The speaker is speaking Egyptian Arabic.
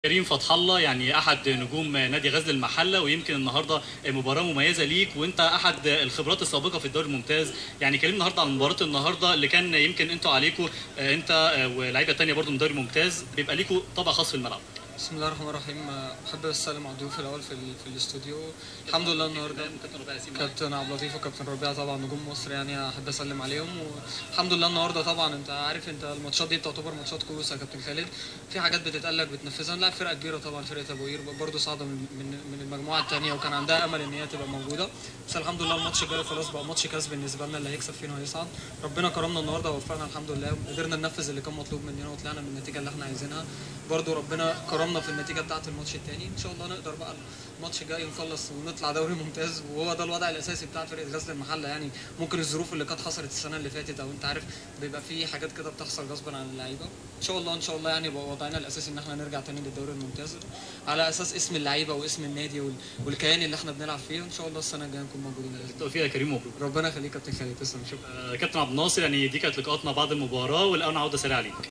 كريم فتح الله يعني احد نجوم نادي غزل المحله ويمكن النهارده مباراه مميزه ليك وانت احد الخبرات السابقه في الدوري الممتاز يعني كلمنا النهارده عن مباراه النهارده اللي كان يمكن انتوا عليكم انت ولاعيبه تانية برضو من الدوري الممتاز بيبقى ليكم طابع خاص في الملعب بسم الله الرحمن الرحيم بحب اسلم على الضيوف الاول في ال- في الاستوديو الحمد لله النهارده كابتن عبد اللطيف وكابتن ربيع طبعا نجوم مصر يعني احب اسلم عليهم والحمد لله النهارده طبعا انت عارف انت الماتشات دي تعتبر ماتشات كؤوس يا كابتن خالد في حاجات بتتقال لك بتنفذها نلعب فرقه كبيره طبعا فرقه ابو قير برضه صاعده من من من المجموعه الثانيه وكان عندها امل ان هي تبقى موجوده بس الحمد لله الماتش الجاي خلاص بقى ماتش كاس بالنسبه لنا اللي هيكسب فينا هيصعد ربنا كرمنا النهارده ووفقنا الحمد لله قدرنا ننفذ اللي كان مطلوب مننا وطلعنا بالنتيجه اللي احنا عايزينها برضه ربنا كرمنا في النتيجه بتاعه الماتش الثاني ان شاء الله نقدر بقى الماتش الجاي نخلص ونطلع دوري ممتاز وهو ده الوضع الاساسي بتاع فرقه غزل المحله يعني ممكن الظروف اللي كانت حصلت السنه اللي فاتت او انت عارف بيبقى في حاجات كده بتحصل غصبا عن اللعيبه ان شاء الله ان شاء الله يعني يبقى وضعنا الاساسي ان احنا نرجع تاني للدوري الممتاز على اساس اسم اللعيبه واسم النادي وال- والكيان اللي احنا بنلعب فيه ان شاء الله السنه الجايه نكون موجودين بإذن الله. توفيق يا كريم مبروك ربنا يخليك يا كابتن خالد تسلم شكرا آه، كابتن عبد الناصر يعني دي كانت لقاءاتنا بعد المباراه والان عوده سريعه ليك